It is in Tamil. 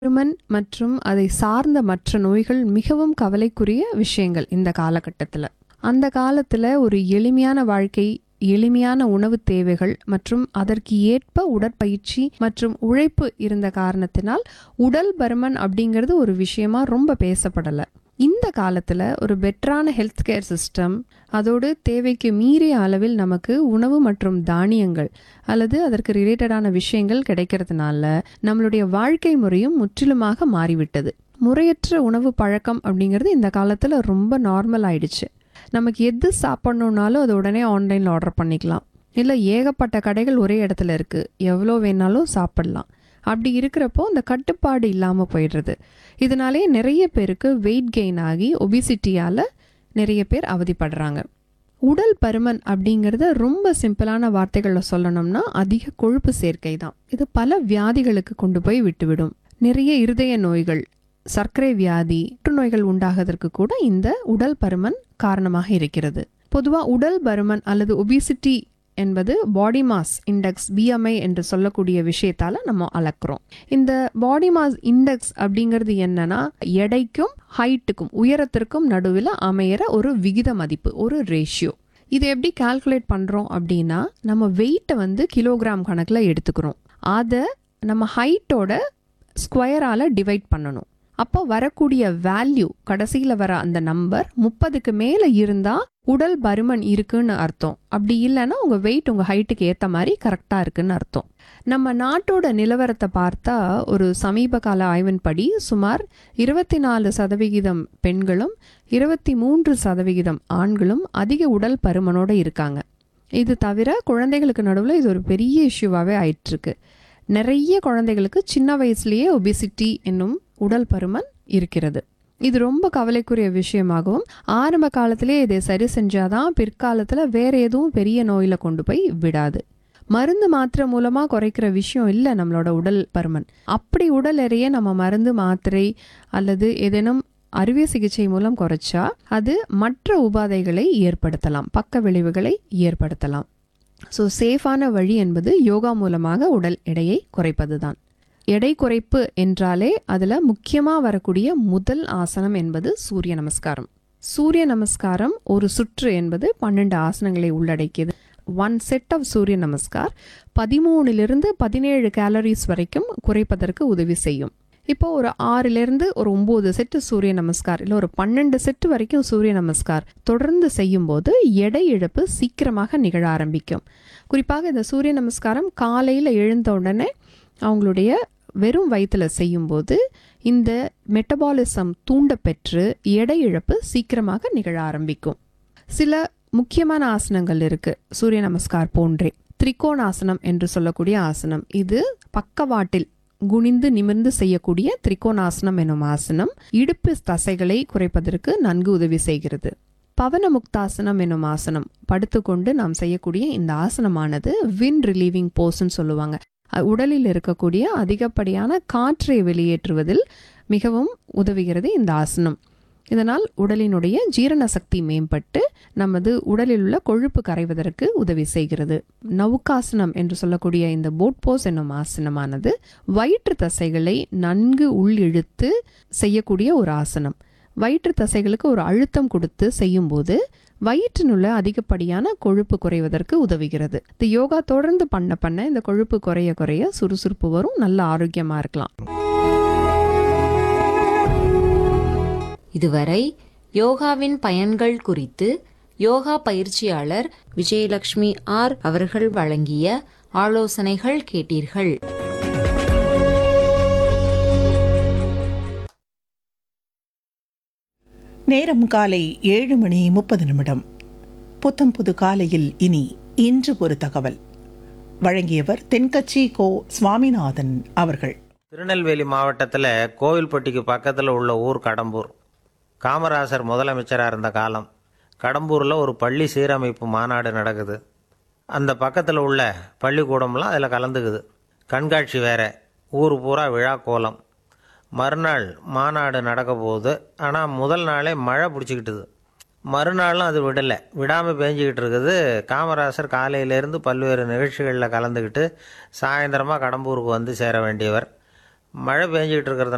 பருமன் மற்றும் அதை சார்ந்த மற்ற நோய்கள் மிகவும் கவலைக்குரிய விஷயங்கள் இந்த காலகட்டத்தில் அந்த காலத்தில் ஒரு எளிமையான வாழ்க்கை எளிமையான உணவு தேவைகள் மற்றும் அதற்கு ஏற்ப உடற்பயிற்சி மற்றும் உழைப்பு இருந்த காரணத்தினால் உடல் பருமன் அப்படிங்கிறது ஒரு விஷயமா ரொம்ப பேசப்படலை இந்த காலத்தில் ஒரு பெட்டரான ஹெல்த் கேர் சிஸ்டம் அதோடு தேவைக்கு மீறிய அளவில் நமக்கு உணவு மற்றும் தானியங்கள் அல்லது அதற்கு ரிலேட்டடான விஷயங்கள் கிடைக்கிறதுனால நம்மளுடைய வாழ்க்கை முறையும் முற்றிலுமாக மாறிவிட்டது முறையற்ற உணவு பழக்கம் அப்படிங்கிறது இந்த காலத்தில் ரொம்ப நார்மல் ஆயிடுச்சு நமக்கு எது சாப்பிட்ணுன்னாலும் அது உடனே ஆன்லைனில் ஆர்டர் பண்ணிக்கலாம் இல்லை ஏகப்பட்ட கடைகள் ஒரே இடத்துல இருக்குது எவ்வளோ வேணாலும் சாப்பிடலாம் அப்படி இருக்கிறப்போ அந்த கட்டுப்பாடு இல்லாமல் போயிடுறது இதனாலே நிறைய பேருக்கு வெயிட் கெயின் ஆகி ஒபிசிட்டியால் நிறைய பேர் அவதிப்படுறாங்க உடல் பருமன் அப்படிங்கிறத ரொம்ப சிம்பிளான வார்த்தைகளில் சொல்லணும்னா அதிக கொழுப்பு சேர்க்கை தான் இது பல வியாதிகளுக்கு கொண்டு போய் விட்டுவிடும் நிறைய இருதய நோய்கள் சர்க்கரை வியாதி புற்றுநோய்கள் உண்டாவதற்கு கூட இந்த உடல் பருமன் காரணமாக இருக்கிறது பொதுவாக உடல் பருமன் அல்லது ஒபிசிட்டி என்பது பாடி மாஸ் இண்டெக்ஸ் பிஎம்ஐ என்று சொல்லக்கூடிய விஷயத்தால நம்ம அளக்குறோம் இந்த பாடி மாஸ் இண்டெக்ஸ் அப்படிங்கிறது என்னன்னா எடைக்கும் ஹைட்டுக்கும் உயரத்திற்கும் நடுவில் அமையிற ஒரு விகித மதிப்பு ஒரு ரேஷியோ இது எப்படி கால்குலேட் பண்ணுறோம் அப்படின்னா நம்ம வெயிட்டை வந்து கிலோகிராம் கணக்கில் எடுத்துக்கிறோம் அதை நம்ம ஹைட்டோட ஸ்கொயரால் டிவைட் பண்ணணும் அப்போ வரக்கூடிய வேல்யூ கடைசியில் வர அந்த நம்பர் முப்பதுக்கு மேலே இருந்தால் உடல் பருமன் இருக்குன்னு அர்த்தம் அப்படி இல்லைன்னா உங்கள் வெயிட் உங்கள் ஹைட்டுக்கு ஏற்ற மாதிரி கரெக்டாக இருக்குன்னு அர்த்தம் நம்ம நாட்டோட நிலவரத்தை பார்த்தா ஒரு சமீப கால ஆய்வின்படி சுமார் இருபத்தி நாலு சதவிகிதம் பெண்களும் இருபத்தி மூன்று சதவிகிதம் ஆண்களும் அதிக உடல் பருமனோட இருக்காங்க இது தவிர குழந்தைகளுக்கு நடுவில் இது ஒரு பெரிய இஷ்யூவாகவே ஆயிட்டுருக்கு நிறைய குழந்தைகளுக்கு சின்ன வயசுலேயே ஒபிசிட்டி என்னும் உடல் பருமன் இருக்கிறது இது ரொம்ப கவலைக்குரிய விஷயமாகவும் ஆரம்ப காலத்திலே இதை சரி செஞ்சாதான் பிற்காலத்தில் வேற எதுவும் பெரிய நோயில் கொண்டு போய் விடாது மருந்து மாத்திரை மூலமாக குறைக்கிற விஷயம் இல்லை நம்மளோட உடல் பருமன் அப்படி உடல் எறைய நம்ம மருந்து மாத்திரை அல்லது ஏதேனும் அறுவை சிகிச்சை மூலம் குறைச்சா அது மற்ற உபாதைகளை ஏற்படுத்தலாம் பக்க விளைவுகளை ஏற்படுத்தலாம் ஸோ சேஃபான வழி என்பது யோகா மூலமாக உடல் எடையை குறைப்பது தான் எடை குறைப்பு என்றாலே அதில் முக்கியமாக வரக்கூடிய முதல் ஆசனம் என்பது சூரிய நமஸ்காரம் சூரிய நமஸ்காரம் ஒரு சுற்று என்பது பன்னெண்டு ஆசனங்களை உள்ளடக்கியது ஒன் செட் ஆஃப் சூரிய நமஸ்கார் பதிமூணிலிருந்து பதினேழு கேலரிஸ் வரைக்கும் குறைப்பதற்கு உதவி செய்யும் இப்போ ஒரு ஆறிலிருந்து ஒரு ஒம்பது செட்டு சூரிய நமஸ்கார் இல்லை ஒரு பன்னெண்டு செட்டு வரைக்கும் சூரிய நமஸ்கார் தொடர்ந்து செய்யும்போது எடை இழப்பு சீக்கிரமாக நிகழ ஆரம்பிக்கும் குறிப்பாக இந்த சூரிய நமஸ்காரம் காலையில் எழுந்த உடனே அவங்களுடைய வெறும் வயிற்றில் செய்யும்போது இந்த மெட்டபாலிசம் தூண்டப்பெற்று எடை இழப்பு சீக்கிரமாக நிகழ ஆரம்பிக்கும் சில முக்கியமான ஆசனங்கள் இருக்கு சூரிய நமஸ்கார் போன்றே திரிகோணாசனம் என்று சொல்லக்கூடிய ஆசனம் இது பக்கவாட்டில் குனிந்து நிமிர்ந்து செய்யக்கூடிய திரிகோணாசனம் எனும் ஆசனம் இடுப்பு தசைகளை குறைப்பதற்கு நன்கு உதவி செய்கிறது பவன முக்தாசனம் எனும் ஆசனம் படுத்துக்கொண்டு நாம் செய்யக்கூடிய இந்த ஆசனமானது வின் ரிலீவிங் போஸ்ன்னு சொல்லுவாங்க உடலில் இருக்கக்கூடிய அதிகப்படியான காற்றை வெளியேற்றுவதில் மிகவும் உதவுகிறது இந்த ஆசனம் இதனால் உடலினுடைய ஜீரண சக்தி மேம்பட்டு நமது உடலில் உள்ள கொழுப்பு கரைவதற்கு உதவி செய்கிறது நவுக்காசனம் என்று சொல்லக்கூடிய இந்த போட் போஸ் என்னும் ஆசனமானது வயிற்று தசைகளை நன்கு உள்ளிழுத்து செய்யக்கூடிய ஒரு ஆசனம் வயிற்று தசைகளுக்கு ஒரு அழுத்தம் கொடுத்து செய்யும்போது வயிற்றினுள்ள அதிகப்படியான கொழுப்பு குறைவதற்கு உதவுகிறது இந்த யோகா தொடர்ந்து பண்ண பண்ண இந்த கொழுப்பு குறைய குறைய சுறுசுறுப்பு வரும் நல்ல ஆரோக்கியமா இருக்கலாம் இதுவரை யோகாவின் பயன்கள் குறித்து யோகா பயிற்சியாளர் விஜயலட்சுமி ஆர் அவர்கள் வழங்கிய ஆலோசனைகள் கேட்டீர்கள் நேரம் காலை ஏழு மணி முப்பது நிமிடம் புத்தம் புது காலையில் இனி இன்று ஒரு தகவல் வழங்கியவர் தென்கட்சி கோ சுவாமிநாதன் அவர்கள் திருநெல்வேலி மாவட்டத்தில் கோவில்பட்டிக்கு பக்கத்தில் உள்ள ஊர் கடம்பூர் காமராசர் முதலமைச்சராக இருந்த காலம் கடம்பூரில் ஒரு பள்ளி சீரமைப்பு மாநாடு நடக்குது அந்த பக்கத்தில் உள்ள பள்ளிக்கூடம்லாம் அதில் கலந்துக்குது கண்காட்சி வேற ஊர் பூரா விழா கோலம் மறுநாள் மாநாடு நடக்க போகுது ஆனால் முதல் நாளே மழை பிடிச்சிக்கிட்டுது மறுநாளும் அது விடலை விடாமல் பேஞ்சிக்கிட்டு இருக்குது காமராசர் காலையிலேருந்து பல்வேறு நிகழ்ச்சிகளில் கலந்துக்கிட்டு சாயந்தரமாக கடம்பூருக்கு வந்து சேர வேண்டியவர் மழை பெஞ்சிக்கிட்டு இருக்கிறதுனால